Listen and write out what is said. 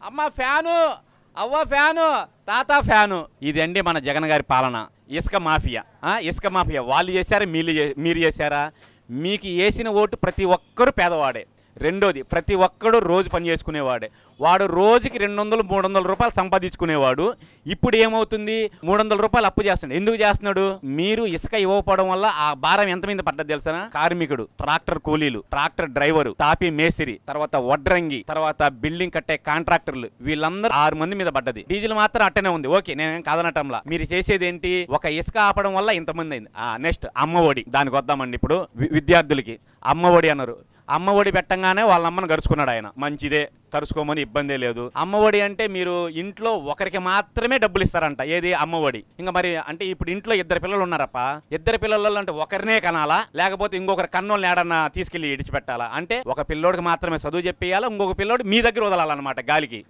అమ్మ ఫ్యాను అవ్వ ఫ్యాను తాత ఫ్యాను ఇది అండి మన జగన్ గారి పాలన ఇసుక మాఫియా ఆ, ఇసుక మాఫియా వాళ్ళు చేశారా మీరు చే- మీరు చేశారా మీకు వేసిన ఓటు ప్రతి ఒక్కరు పేదవాడే రెండోది ప్రతి ఒక్కడు రోజు పని చేసుకునేవాడే వాడు రోజుకి రెండు వందలు మూడు వందల రూపాయలు సంపాదించుకునేవాడు ఇప్పుడు ఏమవుతుంది మూడు వందల రూపాయలు అప్పు చేస్తున్నాడు ఎందుకు చేస్తున్నాడు మీరు ఇసుక ఇవ్వకపోవడం వల్ల ఆ భారం ఎంత మీద పడ్డది తెలుసా కార్మికుడు ట్రాక్టర్ కూలీలు ట్రాక్టర్ డ్రైవరు తాపి మేసిరి తర్వాత వడ్రంగి తర్వాత బిల్డింగ్ కట్టే కాంట్రాక్టర్లు వీళ్ళందరూ ఆరు మంది మీద పడ్డది డీజిల్ మాత్రం అట్టనే ఉంది ఓకే నేను కాదనటంలా మీరు చేసేది ఏంటి ఒక ఇసుక ఆపడం వల్ల ఇంతమంది అయింది నెక్స్ట్ అమ్మ ఒడి దానికి వద్దామండి ఇప్పుడు వి- విద్యార్థులకి అమ్మ ఒడి అన్నారు అమ్మ ఒడి పెట్టంగానే వాళ్ళ అమ్మను గరుచుకున్నాడు ఆయన మంచిదే కరుచుకోమని ఇబ్బందే లేదు అమ్మ ఒడి అంటే మీరు ఇంట్లో ఒకరికి మాత్రమే డబ్బులు ఇస్తారంట ఏది అమ్మ ఒడి ఇంకా మరి అంటే ఇప్పుడు ఇంట్లో ఇద్దరు పిల్లలు ఉన్నారప్ప ఇద్దరు పిల్లలు అంటే ఒకరినే కనాలా లేకపోతే ఇంకొకరు కన్నోళ్ళని ఏడన్నా తీసుకెళ్లి ఇడిచిపెట్టాలా అంటే ఒక పిల్లోడికి మాత్రమే చదువు చెప్పేయాలా ఇంకొక పిల్లోడు మీ దగ్గర వదలాలన్నమాట గాలికి